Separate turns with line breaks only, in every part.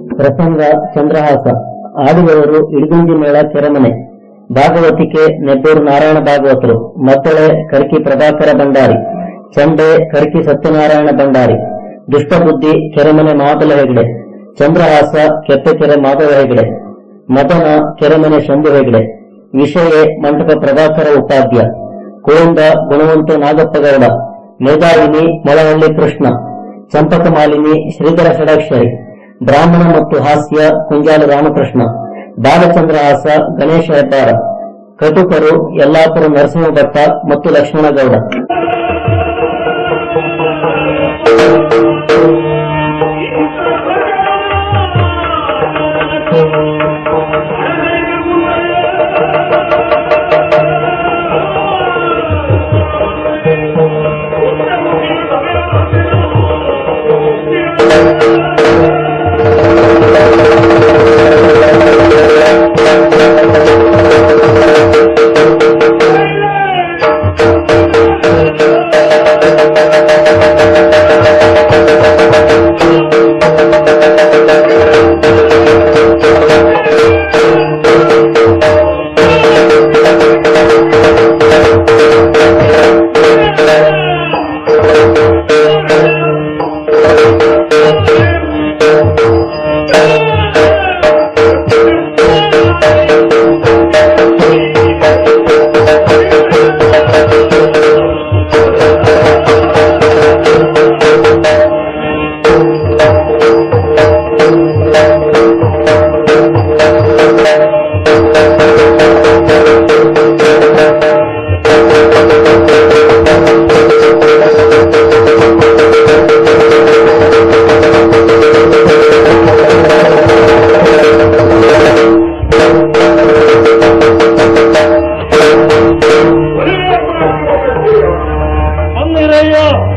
ಪ್ರಸಂಗ ಚಂದ್ರಹಾಸ ಆಡುವವರು ಇಡಗುಂಜಿ ಮೇಳ ಕೆರೆಮನೆ ಭಾಗವತಿಕೆ ನೆಬ್ಬೂರು ನಾರಾಯಣ ಭಾಗವತರು ಮದ್ದಳೆ ಕರ್ಕಿ ಪ್ರಭಾಕರ ಭಂಡಾರಿ ಚಂಡೆ ಕರ್ಕಿ ಸತ್ಯನಾರಾಯಣ ಭಂಡಾರಿ ದುಷ್ಟಬುದ್ಧಿ ಕೆರೆಮನೆ ಮಾದಲ ಹೆಗಡೆ ಚಂದ್ರಹಾಸ ಕೆಪ್ಪೆಕೆರೆ ಮಾಧವ ಹೆಗಡೆ ಮದನ ಕೆರೆಮನೆ ಶಂಭು ಹೆಗಡೆ ವಿಷಯ ಮಂಟಪ ಪ್ರಭಾಕರ ಉಪಾಧ್ಯ ಕೋಯಿಂದ ಗುಣವಂತ ನಾಗಪ್ಪಗೌಡ ಮೇಧಾವಿನಿ ಮೊಳಹಳ್ಳಿ ಕೃಷ್ಣ ಚಂಪಕ ಮಾಲಿನಿ ಶ್ರೀಧರ ಷಡಾಕ್ಷರಿ ಬ್ರಾಹ್ಮಣ ಮತ್ತು ಹಾಸ್ಯ ಕುಂಜಾಲ ರಾಮಕೃಷ್ಣ ಬಾಲಚಂದ್ರಹಾಸ ಗಣೇಶ ಹೆಬ್ಬಾರ ಕಟುಕರು ಯಲ್ಲಾಪುರ ನರಸಿಂಹ ಭಟ್ಟ ಮತ್ತು ಲಕ್ಷ್ಮಣಗೌಡ
ಅಂದಿರಯ್ಯ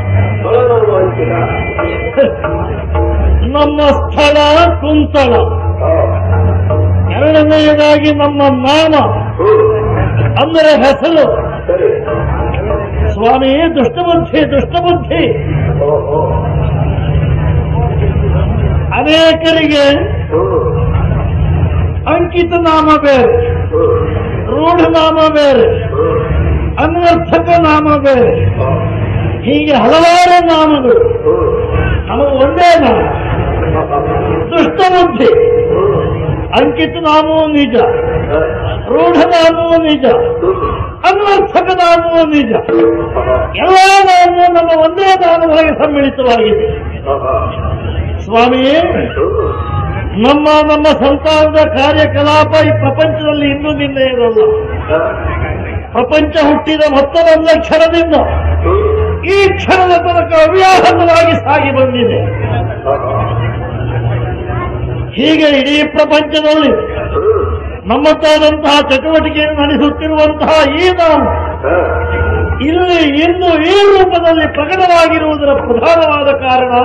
ನಮ್ಮ ಸ್ಥಳ ಕುಂತಳ ಎರಡನೆಯದಾಗಿ ನಮ್ಮ ನಾಮ ಅಂದರೆ ಹೆಸರು ಸ್ವಾಮಿ ದುಷ್ಟಬುದ್ಧಿ ದುಷ್ಟಬುದ್ಧಿ ಅನೇಕರಿಗೆ ಅಂಕಿತ ನಾಮ ಬೇರೆ ರೂಢ ನಾಮ ಬೇರೆ ಅನ್ವರ್ಥಕ ನಾಮ ಬೇರೆ ಹೀಗೆ ಹಲವಾರು ನಾಮಗಳು ನಮಗೆ ಒಂದೇ ನಾಮ ದುಷ್ಟಬುದ್ಧಿ ಅಂಕಿತ ನಾಮವೂ ನಿಜ ರೂಢ ನಾಮವೂ ನಿಜ ಅನ್ವರ್ಥಕ ನಾಮವೂ ನಿಜ ಎಲ್ಲ ನಾಮವೂ ನಮ್ಮ ಒಂದೇ ನಾಮದೊಳಗೆ ಸಮ್ಮಿಳಿತವಾಗಿದೆ ಸ್ವಾಮಿಯೇ ನಮ್ಮ ನಮ್ಮ ಸಂತಾನದ ಕಾರ್ಯಕಲಾಪ ಈ ಪ್ರಪಂಚದಲ್ಲಿ ಇನ್ನೂ ನಿನ್ನೆ ಇರಲ್ಲ ಪ್ರಪಂಚ ಹುಟ್ಟಿದ ಮತ್ತೊಂದ ಕ್ಷಣದಿಂದ ಈ ಕ್ಷಣದ ತನಕ ಅವ್ಯಾಹತವಾಗಿ ಸಾಗಿ ಬಂದಿದೆ ಹೀಗೆ ಇಡೀ ಪ್ರಪಂಚದಲ್ಲಿ ನಮ್ಮತ್ತಾದಂತಹ ಚಟುವಟಿಕೆಯನ್ನು ನಡೆಸುತ್ತಿರುವಂತಹ ಈ ನಾವು ಇಲ್ಲಿ ಇಂದು ಈ ರೂಪದಲ್ಲಿ ಪ್ರಕಟವಾಗಿರುವುದರ ಪ್ರಧಾನವಾದ ಕಾರಣ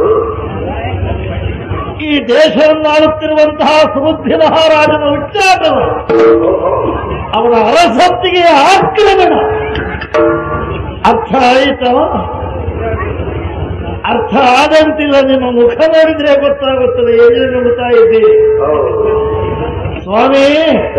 ಈ ದೇಶವನ್ನಾಳುತ್ತಿರುವಂತಹ ಸುಬುದ್ಧಿ ಮಹಾರಾಜನ ಉಚ್ಚಾಟನ ಅವನ ಅರಸತ್ತಿಗೆ ಆಕ್ರಮಣ ಅರ್ಥ ಆಯಿತ ಅರ್ಥ ಆದಂತಿಲ್ಲ ನಿಮ್ಮ ಮುಖ ನೋಡಿದ್ರೆ ಗೊತ್ತಾಗುತ್ತದೆ ಏನು ನಂಬುತ್ತಾ ಇದ್ದೀರಿ ಸ್ವಾಮಿ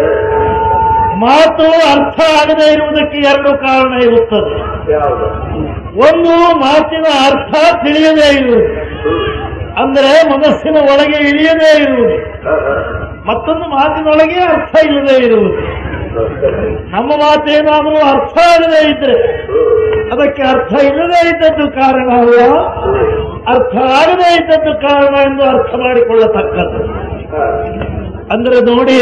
ಮಾತು ಅರ್ಥ ಆಗದೇ ಇರುವುದಕ್ಕೆ ಎರಡು ಕಾರಣ ಇರುತ್ತದೆ ಒಂದು ಮಾತಿನ ಅರ್ಥ ತಿಳಿಯದೇ ಇರುವುದು ಅಂದರೆ ಮನಸ್ಸಿನ ಒಳಗೆ ಇಳಿಯದೇ ಇರುವುದು ಮತ್ತೊಂದು ಮಾತಿನೊಳಗೆ ಅರ್ಥ ಇಲ್ಲದೆ ಇರುವುದು ನಮ್ಮ ಮಾತೇನಾದರೂ ಅರ್ಥ ಆಗದೇ ಇದ್ರೆ ಅದಕ್ಕೆ ಅರ್ಥ ಇಲ್ಲದೇ ಇದ್ದದ್ದು ಕಾರಣ ಅಲ್ಲ ಅರ್ಥ ಆಗದೇ ಇದ್ದದ್ದು ಕಾರಣ ಎಂದು ಅರ್ಥ ಮಾಡಿಕೊಳ್ಳತಕ್ಕದ್ದು ಅಂದ್ರೆ ನೋಡಿ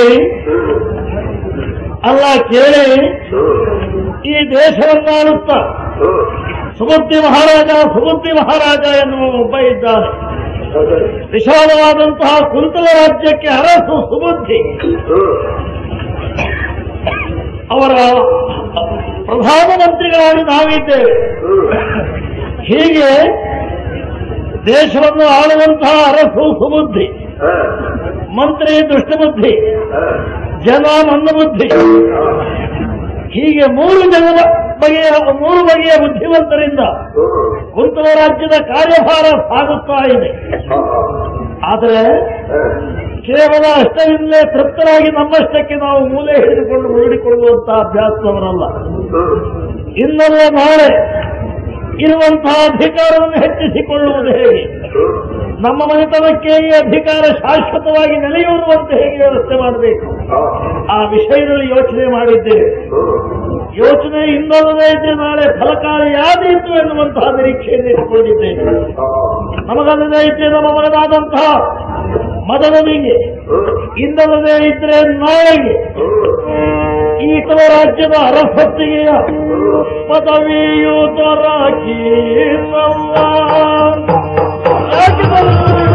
ಅಲ್ಲ ಕೇಳಿ ಈ ದೇಶವನ್ನಾಳುತ್ತ ಸುಬುದ್ಧಿ ಮಹಾರಾಜ ಸುಬುದ್ಧಿ ಮಹಾರಾಜ ಎನ್ನುವ ಒಬ್ಬ ಇದ್ದಾನೆ ವಿಶಾಲವಾದಂತಹ ಕುಂತಲ ರಾಜ್ಯಕ್ಕೆ ಅರಸು ಸುಬುದ್ಧಿ ಅವರ ಪ್ರಧಾನಮಂತ್ರಿಗಳಾಗಿ ನಾವಿದ್ದೇವೆ ಹೀಗೆ ದೇಶವನ್ನು ಆಳುವಂತಹ ಅರಸು ಸುಬುದ್ಧಿ ಮಂತ್ರಿ ದುಷ್ಟಬುದ್ಧಿ ಜನ ಮಂದಬುದ್ಧಿ ಹೀಗೆ ಮೂರು ಜನರ ಬಗೆಯ ಮೂರು ಬಗೆಯ ಬುದ್ಧಿವಂತರಿಂದ ಕುಂತಲ ರಾಜ್ಯದ ಕಾರ್ಯಭಾರ ಸಾಗುತ್ತಾ ಇದೆ ಆದರೆ ಕೇವಲ ಅಷ್ಟರಿಂದಲೇ ತೃಪ್ತರಾಗಿ ನಮ್ಮಷ್ಟಕ್ಕೆ ನಾವು ಮೂಲೆ ಹಿಡಿದುಕೊಂಡು ಮುರುಡಿಕೊಳ್ಳುವಂತಹ ಅಭ್ಯಾಸದವರಲ್ಲ ಇನ್ನಲ್ಲ ನಾಳೆ ಇರುವಂತಹ ಅಧಿಕಾರವನ್ನು ಹೆಚ್ಚಿಸಿಕೊಳ್ಳುವುದು ಹೇಗೆ ನಮ್ಮ ಮನೆತನಕ್ಕೆ ಈ ಅಧಿಕಾರ ಶಾಶ್ವತವಾಗಿ ನೆಲೆಯೂರುವಂತೆ ಹೇಗೆ ವ್ಯವಸ್ಥೆ ಮಾಡಬೇಕು ಆ ವಿಷಯದಲ್ಲಿ ಯೋಚನೆ ಮಾಡಿದ್ದೇವೆ ಯೋಚನೆ ಇನ್ನೊಂದೇ ಇದ್ರೆ ನಾಳೆ ಫಲಕಾರಿಯಾದೀತು ಎನ್ನುವಂತಹ ನಿರೀಕ್ಷೆಯನ್ನು ಇಟ್ಟುಕೊಂಡಿದ್ದೇನೆ ನಮಗಲ್ಲದೆ ಇದ್ರೆ ನಮ್ಮ ಮಗನಾದಂತಹ ಮದನಿಗೆ ಇನ್ನಲ್ಲದೆ ಇದ್ರೆ ನಾಳೆಗೆ ಈತನ ರಾಜ್ಯದ ಅರಸತ್ತಿಗೆಯ ಪದವಿಯು ದೊರಕಿ ಯಾಕೆ ಬರುವುದಿಲ್ಲ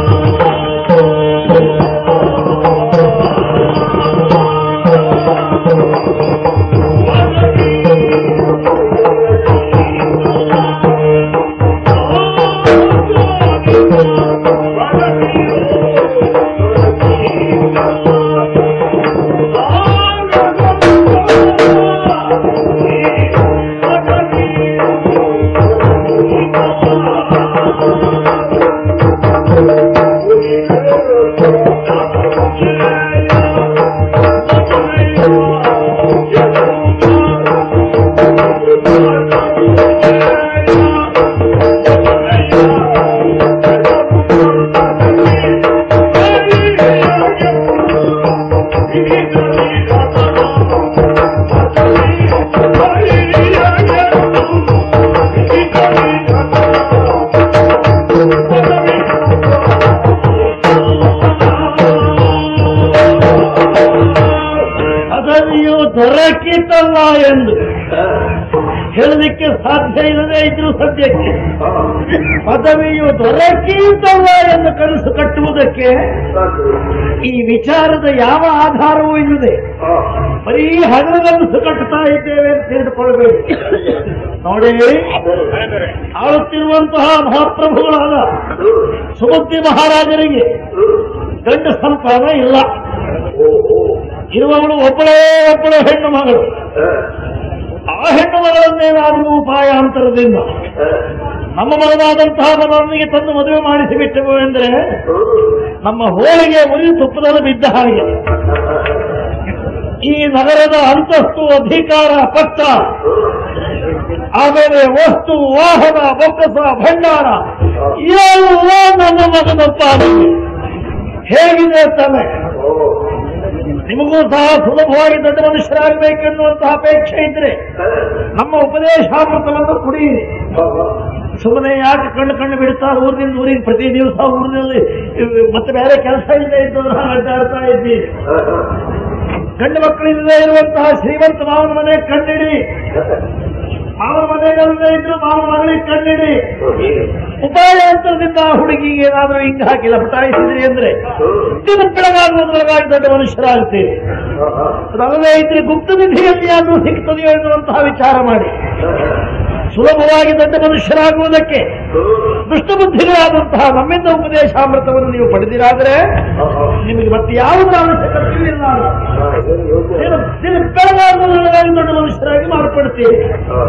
ಪದವಿಯು ದೊರಕಿತಲ್ಲ ಎಂದು ಹೇಳಲಿಕ್ಕೆ ಸಾಧ್ಯ ಇಲ್ಲದೆ ಇದ್ರು ಸದ್ಯಕ್ಕೆ ಪದವಿಯು ದೊರಕಿತಲ್ಲ ಎಂದು ಕನಸು ಕಟ್ಟುವುದಕ್ಕೆ ಈ ವಿಚಾರದ ಯಾವ ಆಧಾರವೂ ಇಲ್ಲದೆ ಬರೀ ಹಗಲಗನಸು ಕಟ್ಟುತ್ತಾ ಇದ್ದೇವೆ ಅಂತ ತಿಳಿದುಕೊಳ್ಬೇಕು ನೋಡಿ ಆಳುತ್ತಿರುವಂತಹ ಮಹಾಪ್ರಭುಗಳಾದ ಸುಮತಿ ಮಹಾರಾಜರಿಗೆ ಗಂಡ ಸಂತಾನ ಇಲ್ಲ ಇರುವವಳು ಒಬ್ಬಳೇ ಒಬ್ಬಳು ಹೆಣ್ಣು ಮಗಳು ಆ ಹೆಣ್ಣು ಮಗಳನ್ನೇನಾದರೂ ಉಪಾಯಾಂತರದಿಂದ ನಮ್ಮ ಮಗನಾದಂತಹ ಮಗನಿಗೆ ತಂದು ಮದುವೆ ಮಾಡಿಸಿಬಿಟ್ಟೆವು ಎಂದರೆ ನಮ್ಮ ಹೋಳಿಗೆ ಉರಿ ತುಪ್ಪದಲ್ಲಿ ಬಿದ್ದ ಹಾಗೆ ಈ ನಗರದ ಅಂತಸ್ತು ಅಧಿಕಾರ ಪಟ್ಟ ಆಮೇಲೆ ವಸ್ತು ವಾಹನ ಬೊಕ್ಕಸ ಭಂಡಾರ ಎಲ್ಲ ನಮ್ಮ ಮಗನ ಪಾಲಿಗೆ ಹೇಗಿದೆ ತಾನೆ ನಿಮಗೂ ಸಹ ಸುಲಭವಾಗಿ ದೊಡ್ಡ ಮನುಷ್ಯರಾಗಬೇಕೆನ್ನುವಂತಹ ಅಪೇಕ್ಷೆ ಇದ್ರೆ ನಮ್ಮ ಉಪದೇಶಾಮೃತವನ್ನು ಕುಡಿಯಿರಿ ಸುಮ್ಮನೆ ಯಾಕೆ ಕಣ್ಣು ಕಣ್ಣು ಬಿಡ್ತಾರೆ ಊರಿನಿಂದ ಊರಿಗೆ ಪ್ರತಿ ದಿವಸ ಊರಿನಲ್ಲಿ ಇವ್ ಮತ್ತೆ ಬೇರೆ ಕೆಲಸ ಇಲ್ಲದೆ ಇದ್ದವರು ಅಡ್ಡಾಡ್ತಾ ಇದ್ದೀರಿ ಗಂಡು ಮಕ್ಕಳಿಲ್ಲದೆ ಇರುವಂತಹ ಶ್ರೀಮಂತ ಮಾವನ ಮನೆ ಕಣ್ಣಿಡಿ ಮಾವನ ಮನೆಗಳಲ್ಲೇ ಇದ್ರು ಮಾವನ ಮಗಳಿಗೆ ಕಣ್ಣಿಡಿ ಉಪಾಯಾಂತರದಿಂದ ಆ ಹುಡುಗಿಗೆ ಏನಾದರೂ ಹಿಂಗ ಹಾಕಿ ಲಪಟಾಯಿಸಿದ್ರಿ ಅಂದ್ರೆ ದಿನ ಬೆಳಗಾಗುವುದರೊಳಗಾಗಿ ದೊಡ್ಡ ಮನುಷ್ಯರಾಗ್ತೀರಿ ಅದಲ್ಲದೆ ಇದ್ರೆ ಗುಪ್ತ ನಿಧಿಯಲ್ಲಿ ಯಾರು ಸಿಗ್ತದೆಯೋ ಎನ್ನುವಂತಹ ವಿಚಾರ ಮಾಡಿ ಸುಲಭವಾಗಿ ದೊಡ್ಡ ಮನುಷ್ಯರಾಗುವುದಕ್ಕೆ ದುಷ್ಟಬುದ್ಧಿಗಳಾದಂತಹ ನಮ್ಮಿಂದ ಉಪದೇಶಾಮೃತವನ್ನು ನೀವು ಪಡೆದಿರಾದರೆ ನಿಮಗೆ ಮತ್ತೆ ಯಾವುದರ ಅವಶ್ಯಕತೆ ಇಲ್ಲ ದಿನ ದಿನ ಬೆಳಗಾಗುವುದರೊಳಗಾಗಿ ದೊಡ್ಡ ಮನುಷ್ಯರಾಗಿ ಮಾರ್ಪಡ್ತೀರಿ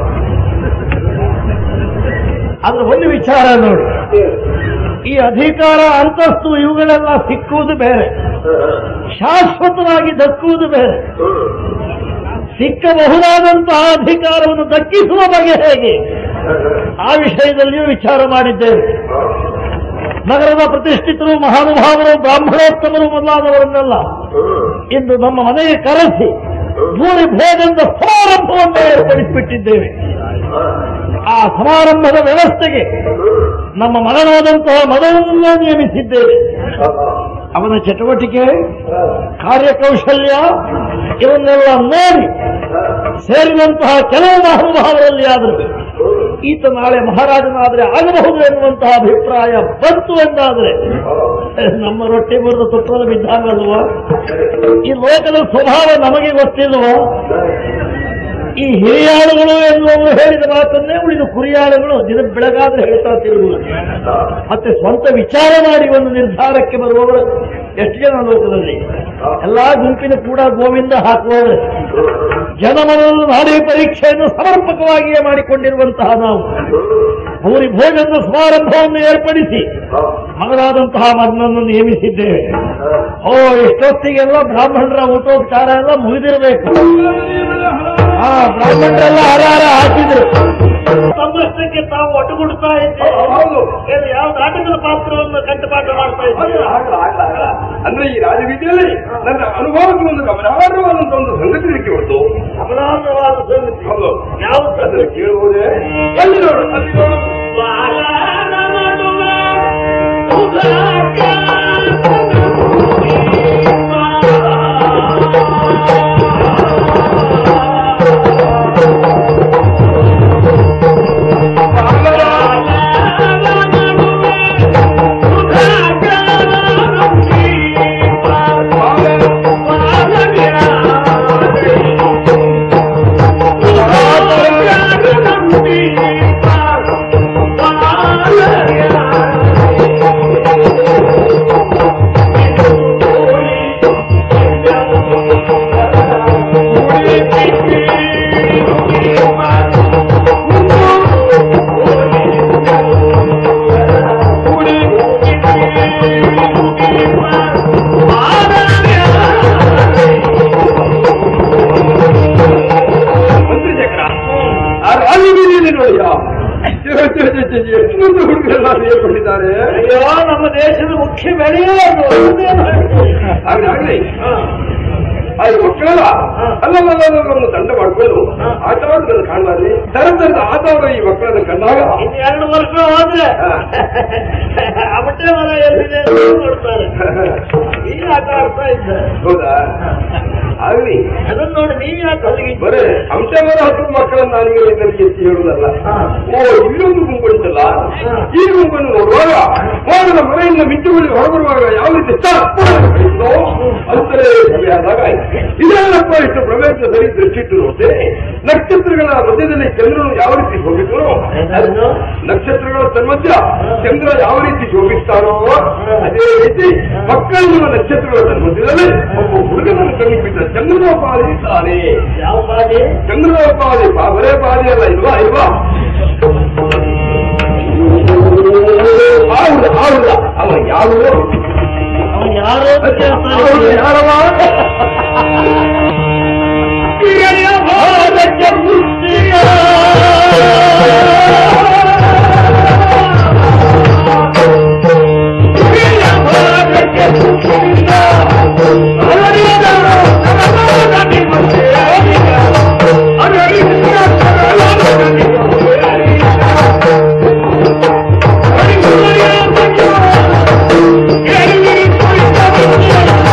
ಆದ್ರೆ ಒಂದು ವಿಚಾರ ನೋಡಿ ಈ ಅಧಿಕಾರ ಅಂತಸ್ತು ಇವುಗಳೆಲ್ಲ ಸಿಕ್ಕುವುದು ಬೇರೆ ಶಾಶ್ವತವಾಗಿ ದಕ್ಕುವುದು ಬೇರೆ ಸಿಕ್ಕಬಹುದಾದಂತಹ ಅಧಿಕಾರವನ್ನು ದಕ್ಕಿಸುವ ಬಗೆ ಹೇಗೆ ಆ ವಿಷಯದಲ್ಲಿಯೂ ವಿಚಾರ ಮಾಡಿದ್ದೇವೆ ನಗರದ ಪ್ರತಿಷ್ಠಿತರು ಮಹಾನುಭಾವರು ಬ್ರಾಹ್ಮಣೋತ್ತಮರು ಮೊದಲಾದವರನ್ನೆಲ್ಲ ಇಂದು ನಮ್ಮ ಮನೆಗೆ ಕರೆಸಿ ಭೂರಿ ಭೇದದ ಸಮಾರಂಭವನ್ನು ಏರ್ಪಡಿಸಿಬಿಟ್ಟಿದ್ದೇವೆ ಆ ಸಮಾರಂಭದ ವ್ಯವಸ್ಥೆಗೆ ನಮ್ಮ ಮಗನಾದಂತಹ ಮಗನನ್ನೇ ನೇಮಿಸಿದ್ದೇವೆ ಅವನ ಚಟುವಟಿಕೆ ಕಾರ್ಯಕೌಶಲ್ಯ ಇವನ್ನೆಲ್ಲ ನೋಡಿ ಸೇರಿದಂತಹ ಕೆಲವು ಮಹಾನುಭಾವರಲ್ಲಿ ಆದರೂ ಈತ ನಾಳೆ ಮಹಾರಾಜನಾದರೆ ಆಗಬಹುದು ಎನ್ನುವಂತಹ ಅಭಿಪ್ರಾಯ ಬಂತು ಎಂದಾದರೆ ನಮ್ಮ ರೊಟ್ಟಿ ಬರೆದ ತುಪ್ಪದ ಬಿದ್ದಾಗಲ್ವಾ ಈ ಲೋಕದ ಸ್ವಭಾವ ನಮಗೆ ಗೊತ್ತಿಲ್ವಾ ಈ ಹಿರಿಯಾಳುಗಳು ಎನ್ನುವರು ಹೇಳಿದ ಮಾತನ್ನೇ ಉಳಿದ ಕುರಿಯಾಳುಗಳು ದಿನ ಬೆಳಗಾದ್ರೆ ಹೇಳ್ತಾ ತಿರುಗುವುದು ಮತ್ತೆ ಸ್ವಂತ ವಿಚಾರ ಮಾಡಿ ಒಂದು ನಿರ್ಧಾರಕ್ಕೆ ಬರುವವರು ಎಷ್ಟು ಜನ ಲೋಕದಲ್ಲಿ ಎಲ್ಲಾ ಗುಂಪಿನ ಕೂಡ ಗೋವಿಂದ ಹಾಕುವವರು ಜನಮನದ ನಾಡಿ ಪರೀಕ್ಷೆಯನ್ನು ಸಮರ್ಪಕವಾಗಿಯೇ ಮಾಡಿಕೊಂಡಿರುವಂತಹ ನಾವು ಭೂರಿ ಭೋಜನದ ಸಮಾರಂಭವನ್ನು ಏರ್ಪಡಿಸಿ ಮಗನಾದಂತಹ ಮಗನನ್ನು ನೇಮಿಸಿದ್ದೇವೆ ಓ ಇಷ್ಟೊತ್ತಿಗೆಲ್ಲ ಬ್ರಾಹ್ಮಣರ ಊಟೋಪಚಾರ ಎಲ್ಲ ಮುಗಿದಿರಬೇಕು ಆ ಬ್ರಾಹ್ಮಣರೆಲ್ಲ ಹರಾರ ಹಾಕಿದ್ರು ತಮ್ಮಷ್ಟಕ್ಕೆ ತಾವು ಒಟ್ಟುಗುಡ್ತಾ ಇದ್ದೇವೆ
ಹೌದು.
ಏನು ಯಾವ ನಾಟಕದ ಪಾತ್ರವನ್ನು ಕಂಠಪಾಠ ಮಾಡ್ತಾ
ಅಲ್ಲ,
ಇದ್ದೇವೆ
ಅಲ್ಲ, ಅಲ್ಲ, ಅಲ್ಲ. ಅಂದ್ರೆ ಈ ರಾಜವೀದಿಯಲ್ಲಿ ನನ್ನ ಅನುಭವಕ್ಕೆ ಒಂದು ಗಮನಾರ್ಹವಾದಂತ ಒಂದು ಸಂಗತಿ ಇದಕ್ಕೆ ಹೊರತು
ಗಮನಾರ್ಹವಾದ ಸಂಗತಿ
ಹೌದು
ಯಾವುದು
ಅದನ್ನು ಕೇಳುವುದೇ ಎಲ್ಲಿ ನೋಡು ಅಲ್ಲಿ ನೋಡು ಮಂತ್ರಿ ಚಕ್ರ ಆ ರಾಜವೀದಿಯಲ್ಲಿ ನೋಡಿ ಎಷ್ಟು ಹುಡುಗರೆಲ್ಲ ಸೇರ್ಕೊಂಡಿದ್ದಾರೆ
ಅಯ್ಯೋ ನಮ್ಮ ದೇಶದ ಮುಖ್ಯ ಬೆಳೆಯೇ ಅದು ಅದೇನು ಹೇಳ್ತೀರಿ?
ಹಾಗಾಗ್ಲಿ ಆ ಮಕ್ಕಳೆಲ್ಲ ಅಲ್ಲಲ್ಲ ಒಂದು ದಂಡ ಮಾಡ್ಕೊಂಡು ಆಟ ಆಡುವುದನ್ನು ಕಾಣಬಾರ್ದು ತರ ತರದ ಆಟ ಆಡೋ ಈ ಮಕ್ಕಳನ್ನು ಕಂಡಾಗ
ಇನ್ನು ಎರಡು ವರ್ಷ ಹೋದ್ರೆ ಅವಟೆ ಮರ ಎಲ್ಲಿದೆ ಅಂತ ನೋಡ್ತಾರೆ ಈಗ ಆಟ ಆಡ್ತಾ ಇದ್ದಾರೆ
ಹೌದಾ ಆಗ್ಲಿ
ಅದನ್ನ ನೋಡಿ ನೀವು ಯಾಕೆ ಅಲ್ಲಿಗೆ
ಬರೇ ಅಂಶವರ ಹತ್ತು ಮಕ್ಕಳನ್ನ ನಾನು ನಿಮಗೆ ಎತ್ತಿ ಹೇಳುವುದಲ್ಲ ಓ ಇಲ್ಲೊಂದು ಗುಂಪುಂಟಲ್ಲ ಈ ಗುಂಪನ್ನು ನೋಡುವಾಗ ಹೋಗದ ಮನೆಯಿಂದ ಮಿಂಚುಗಳು ಹೊರಬರುವಾಗ ಯಾವ ರೀತಿ ತಪ್ಪೋ ಅಂತಲೇ ಸಭೆಯಾದಾಗ ಇದೆಲ್ಲಪ್ಪ ಇಷ್ಟು ಪ್ರವೇಶ ಸರಿ ದೃಷ್ಟಿಟ್ಟು ನೋಡಿದೆ ನಕ್ಷತ್ರಗಳ ಮಧ್ಯದಲ್ಲಿ ಚಂದ್ರನು ಯಾವ ರೀತಿ ಶೋಭಿಸೋ ನಕ್ಷತ್ರಗಳ ತನ್ಮಧ್ಯ ಚಂದ್ರ ಯಾವ ರೀತಿ ಶೋಭಿಸ್ತಾನೋ ಅದೇ ರೀತಿ ಮಕ್ಕಳಿರುವ ನಕ್ಷತ್ರಗಳ ತನ್ಮಧ್ಯದಲ್ಲಿ ಒಬ್ಬ ಹುಡುಗನನ್ನು ಕಣ್ಣು ಬಿದ್ದ ಚಂದ್ರನೋಪಾದಿ ಇದ್ದಾನೆ
ಯಾವ ಬಾಡಿ
ಚಂದ್ರನೋಪಾದಿ ಬರೇ ಪಾದಿ ಅಲ್ಲ ಇಲ್ವಾ ಇಲ್ವಾ ಆವುದ ಆವುದ ಅವ ಯಾರು
ಅವನು ಯಾರು ಅಂತ ಕೇಳ್ತಾ
ಅವನು
ಇದ್ದೀಯ?
ಯಾರವ
ಕಿರಿಯ ಭಾರತ ಮುಸ್ಲಿಮ. ಕಿರಿಯ ಭಾರತ ಮುಸ್ಲಿಮ. ಅರಳಿದ ಸರಳದ ನಿಮ್ಮದೇವಿಯ. ಅರಳಿದ ಸರಳದ ನಿಮ್ಮದೇವಿಯ. ಹರಿಹರಯ ಭಜ. ಎಲ್ಲಿ ಕುಳಿತವನಿಯ.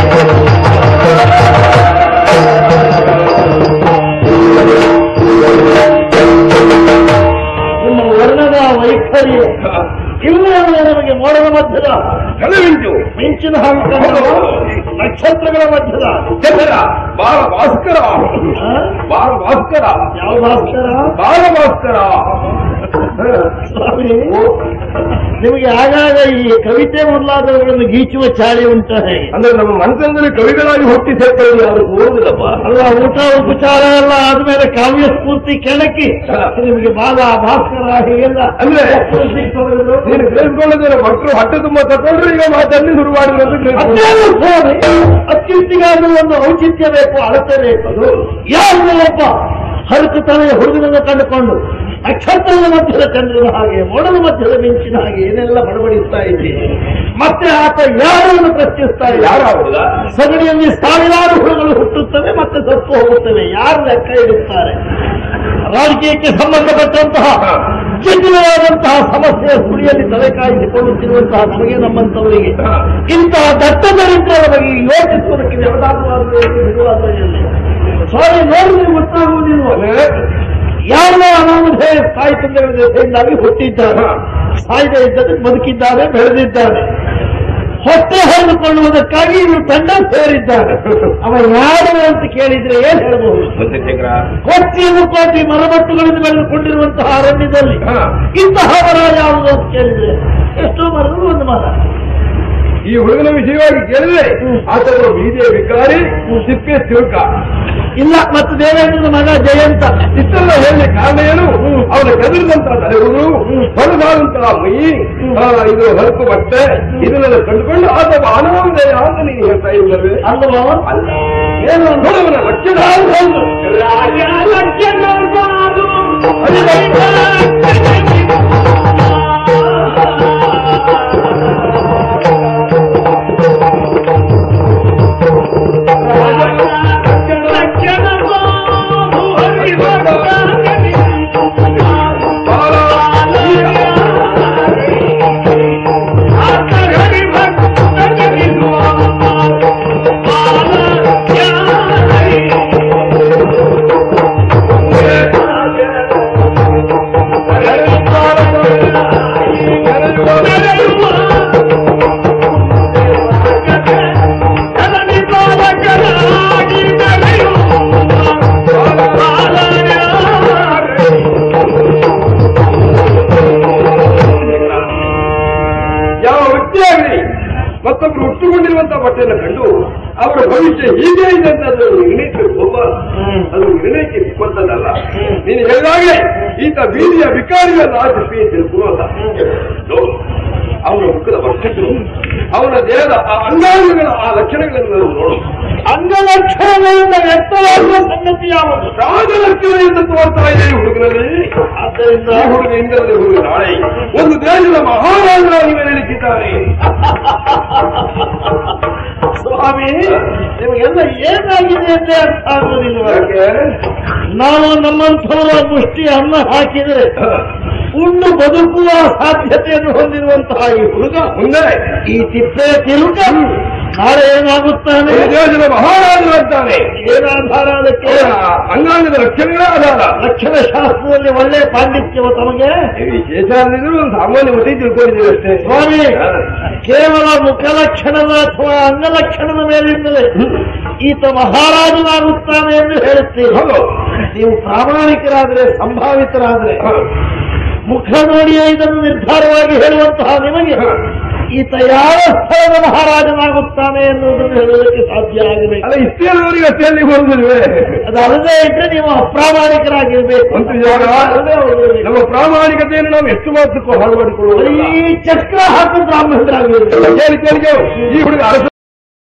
ನಿಮ್ಮ ವರ್ಣದ ವೈಖರಿ ಇಲ್ಲ ಅಂದ್ರೆ ನಮಗೆ ಮೋಡದ ಮಧ್ಯದ
ಕಲವಿಂಚು
ಮಿಂಚಿನ ಹಾಗೆ ಕಂಡವು, ನಕ್ಷತ್ರಗಳ ಮಧ್ಯದ
ಚಂದ್ರ ಬಾಲ ಭಾಸ್ಕರ
ಆ?
ಬಾಲ ಭಾಸ್ಕರ
ಯಾವ ಭಾಸ್ಕರ
ಬಾಲ ಭಾಸ್ಕರ
ಸ್ವಾಮಿ ನಿಮಗೆ ಆಗಾಗ ಈ ಕವಿತೆ ಮೊದಲಾದವುಗಳನ್ನು ಗೀಚುವ ಚಾಳಿ ಉಂಟ ಹೇಗೆ
ಅಂದ್ರೆ ನಮ್ಮ ಮನಸ್ಸಿನಲ್ಲಿ ಕವಿಗಳಾಗಿ ಹುಟ್ಟಿ ಸೇರ್ಕೊಳ್ಳೋದು ಯಾರು ಹೋಗುದಿಲ್ಲಪ್ಪ
ಅಲ್ಲ ಊಟ ಉಪಚಾರ ಎಲ್ಲ ಆದ್ಮೇಲೆ ಕಾವ್ಯ ಸ್ಫೂರ್ತಿ ಕೆಣಕಿ ನಿಮಗೆ ಬಾಲ ಭಾಸ್ಕರ ಹೀಗೆಲ್ಲ
ಅಂದ್ರೆ
ಸಿಕ್ತವರು.
ನೀನು ಗ್ರಹಿಸ್ಕೊಳ್ಳೋದೇನೆ ಮಕ್ಕಳು ಹೊಟ್ಟೆ ತುಂಬ ತಗೊಂಡ್ರೆ ಈಗ ಮಾತಲ್ಲಿ ಶುರು ಮಾಡಿದ್ರು ಅಂತ ಗ್ರಹಿಸ್ಕೊಳ್ಳೋದು.
ಅದೇನು ಸ್ವಾಮಿ ಅತ್ಯುತ್ತಿಗಾದ್ರೂ ಒಂದು ಔಚಿತ್ಯ ಬೇಕು ಅಳತೆ ಬೇಕು ಅದು ಯಾರು ಒಬ್ಬ ಹರಕು ತಲೆಯ ಹುಡುಗನನ್ನು ಕಂಡುಕೊಂಡು ನಕ್ಷತ್ರದ ಮಧ್ಯದ ಚಂದ್ರನ ಹಾಗೆ ಮೋಡದ ಮಧ್ಯದ ಮಿಂಚಿನ ಹಾಗೆ ಏನೆಲ್ಲ ಬಡಬಡಿಸ್ತಾ ಇದ್ದೀನಿ ಮತ್ತೆ ಆತ ಯಾರನ್ನು ಪ್ರಶ್ನಿಸ್ತಾ
ಯಾರು
ಯಾರು
ಹೌದಾ
ಸಗಣಿಯಲ್ಲಿ ಸಾವಿರಾರು ಹುಳುಗಳು ಹುಟ್ಟುತ್ತವೆ ಮತ್ತೆ ಸತ್ತು ಹೋಗುತ್ತವೆ ಯಾರು ಲೆಕ್ಕ ಇಡುತ್ತಾರೆ ರಾಜಕೀಯಕ್ಕೆ ಸಂಬಂಧಪಟ್ಟಂತಹ ಜಟಿಲವಾದಂತಹ ಸಮಸ್ಯೆಯ ಸುಳಿಯಲ್ಲಿ ತಲೆ ಕಾಯಿಸಿಕೊಳ್ಳುತ್ತಿರುವಂತಹ ನಮಗೆ ನಮ್ಮಂತವರಿಗೆ ಇಂತಹ ದಟ್ಟ ದರಿದ್ರರ ಬಗ್ಗೆ ಯೋಚಿಸುವುದಕ್ಕೆ ವ್ಯವಧಾನವಾದ ಸ್ವಾಮಿ ನೋಡಿದ್ರೆ ಗೊತ್ತಾಗುವುದಿಲ್ಲ ಯಾರೋ ಅನಾಮಧೇಯ ಸ್ಥಾಯಿ ತಂದೆಗಳ ಜೊತೆಯಿಂದಾಗಿ ಹುಟ್ಟಿದ್ದಾರೆ ಸಾಯ್ದೆ ಇದ್ದದ್ದು ಬದುಕಿದ್ದಾರೆ ಬೆಳೆದಿದ್ದಾರೆ ಹೊಟ್ಟೆ ಹರಿದುಕೊಳ್ಳುವುದಕ್ಕಾಗಿ ಇವರು ತಂಡ ಸೇರಿದ್ದಾರೆ ಅವ ಯಾರು ಅಂತ ಕೇಳಿದ್ರೆ ಏನ್ ಹೇಳಬಹುದು
ಮಂತ್ರಿಶೇಖರ
ಕೋಟಿಯನ್ನು ಕೋಟಿ ಮರಮಟ್ಟುಗಳಿಂದ ಬೆಳೆದುಕೊಂಡಿರುವಂತಹ ಅರಣ್ಯದಲ್ಲಿ
ಹಾ.
ಇಂತಹ ಮರ ಯಾವುದು ಅಂತ ಕೇಳಿದ್ರೆ ಎಷ್ಟೋ ಮರಗಳು ಒಂದು ಮರ
ಈ ಹುಡುಗನ ವಿಷಯವಾಗಿ ಕೇಳಿದ್ರೆ ಆತ ಒಬ್ಬ ಬೀದಿಯ ವಿಕಾರಿ ಸಿಪ್ಪೆ ತಿರುಕ
ಇಲ್ಲ ಮತ್ತು ದೇವೇಂದ್ರನ ಮಗ ಜಯಂತ
ಇಷ್ಟೆಲ್ಲ ಹೇಳಿ ಕಾರಣ ಏನು ಅವನ ಕದಿರಿದಂತಹ ತಲೆಗಳು ಹೊರದಾದಂತಹ ಮೈ ಆ, ಇದು ಹರಕು ಬಟ್ಟೆ ಇದನ್ನೆಲ್ಲ ಕಂಡುಕೊಂಡು ಆತ ಅನಾಮದಯ ಅಂತ ನೀನು ಹೇಳ್ತಾ ಇಲ್ಲವೇ
ಅಲ್ವಾ
ಅಲ್ಲ ಏನು ನೋಡವನ ಲಕ್ಷಣ ಯಾವ ವ್ಯಕ್ತಿಯಾಗಲಿ ಮತ್ತೊಬ್ರು ಉಟ್ಟುಕೊಂಡಿರುವಂತಹ ಬಟ್ಟೆಯನ್ನು ಕಂಡು ಅವರ ಭವಿಷ್ಯ ಹೀಗೆ ಇದೆ ಅಂತ ಅದು ನಿರ್ಣಯಿಸಬೇಕು ಒಬ್ಬ ಅದು ನಿರ್ಣಯಕ್ಕೆ ಬಂದದಲ್ಲ ನೀನು ಹೇಳಿದಾಗೆ ಈತ ಬೀದಿಯ ವಿಕಾರಿಯಾದ ಆಚರಿಸಿ ತಿರುಗುವಂತ ಅವನ ಮುಖದ ವರ್ತಕರು ಅವನ ದೇಹದ ಆ ಅಂಗಾಂಗಗಳ ಆ ಲಕ್ಷಣಗಳನ್ನು ನಾವು ನೋಡು
ಅಂಗಲಕ್ಷಣಗಳಿಂದ ವ್ಯಕ್ತವಾಗುವ ಸಂಗತಿ ಯಾವುದು
ರಾಜಲಕ್ಷಣೆಯಿಂದ ತೋರ್ತಾ ಇದೆ ಈ ಹುಡುಗನಲ್ಲಿ
ಆದ್ದರಿಂದ
ಈ ಹುಡುಗ ಇಂದರಲ್ಲಿ ಹುಡುಗ ನಾಳೆ ಒಂದು ದೇಶದ ಮಹಾರಾಜರಾಗಿ ಮೆರಳಿಸಿದ್ದಾರೆ
ಸ್ವಾಮಿ ನಿಮಗೆಲ್ಲ ಏನಾಗಿದೆ ಅಂತ ಅರ್ಥ ಆಗುವುದಿಲ್ಲ
ಯಾಕೆ
ನಾವು ನಮ್ಮಂಥವರ ಮುಷ್ಟಿ ಅನ್ನ ಹಾಕಿದರೆ ಉಣ್ಣು ಬದುಕುವ ಸಾಧ್ಯತೆಯನ್ನು ಹೊಂದಿರುವಂತಹ ಈ ಹುಡುಗ
ಮುಂದೆ
ಈ ಚಿತ್ರೆಯ ತಿರುಗ ನಾಳೆ ಏನಾಗುತ್ತಾನೆ
ಈ ದೇಶದ ಮಹಾರಾಜರಾಗ್ತಾನೆ
ಏನಾಧಾರ ಅದಕ್ಕೆ
ಅವರ ಅಂಗಾಂಗದ ಲಕ್ಷಣಗಳೇ ಆಧಾರ
ಲಕ್ಷಣ ಶಾಸ್ತ್ರದಲ್ಲಿ ಒಳ್ಳೆ ಪಾಂಡಿತ್ಯವ ತಮಗೆ
ಈ ವಿಶೇಷಾದ್ರೂ ಒಂದು ಸಾಮಾನ್ಯ ಮತಿ ತಿಳ್ಕೊಂಡಿದ್ದೀವಿ ಅಷ್ಟೇ
ಸ್ವಾಮಿ ಕೇವಲ ಮುಖಲಕ್ಷಣದ ಅಥವಾ ಅಂಗಲಕ್ಷಣದ ಮೇಲಿಂದಲೇ ಈತ ಮಹಾರಾಜನಾಗುತ್ತಾನೆ ಎಂದು ಹೇಳುತ್ತೀರಿ
ಹೌದು
ನೀವು ಪ್ರಾಮಾಣಿಕರಾದರೆ ಸಂಭಾವಿತರಾದರೆ ಮುಖ ನೋಡಿಯೇ ಇದನ್ನು ನಿರ್ಧಾರವಾಗಿ ಹೇಳುವಂತಹ ನಿಮಗೆ ಈತ ಯಾವ ಸ್ಥಳದ ಮಹಾರಾಜನಾಗುತ್ತಾನೆ ಎನ್ನುವುದನ್ನು ಹೇಳುವುದಕ್ಕೆ ಸಾಧ್ಯ ಆಗಬೇಕು
ಅಲ್ಲ ಇಷ್ಟೇನವರಿಗೆ ಅಷ್ಟೇ ಬರುದಿಲ್ವೇ
ಅದು ಅಲ್ಲದೆ ಇದ್ರೆ ನೀವು ಅಪ್ರಾಮಾಣಿಕರಾಗಿರ್ಬೇಕು
ಒಂದು ವಿಚಾರ
ಅಲ್ಲದೆ ಹೋಗಬೇಕು.
ನಮ್ಮ ಪ್ರಾಮಾಣಿಕತೆಯನ್ನು ನಾವು ಎಷ್ಟು ಮಾತ್ರಕ್ಕೂ ಹಾಳು ಮಾಡಿಕೊಳ್ಳುವುದಿಲ್ಲ
ಈ ಚಕ್ರ ಹಾಕು ಬ್ರಾಹ್ಮಣರಾಗಿರ್ಬೇಕು
ಕೇಳಿ ಕೇಳಿ ಕೇಳು. ಈ ಹುಡುಗ ಅರಸ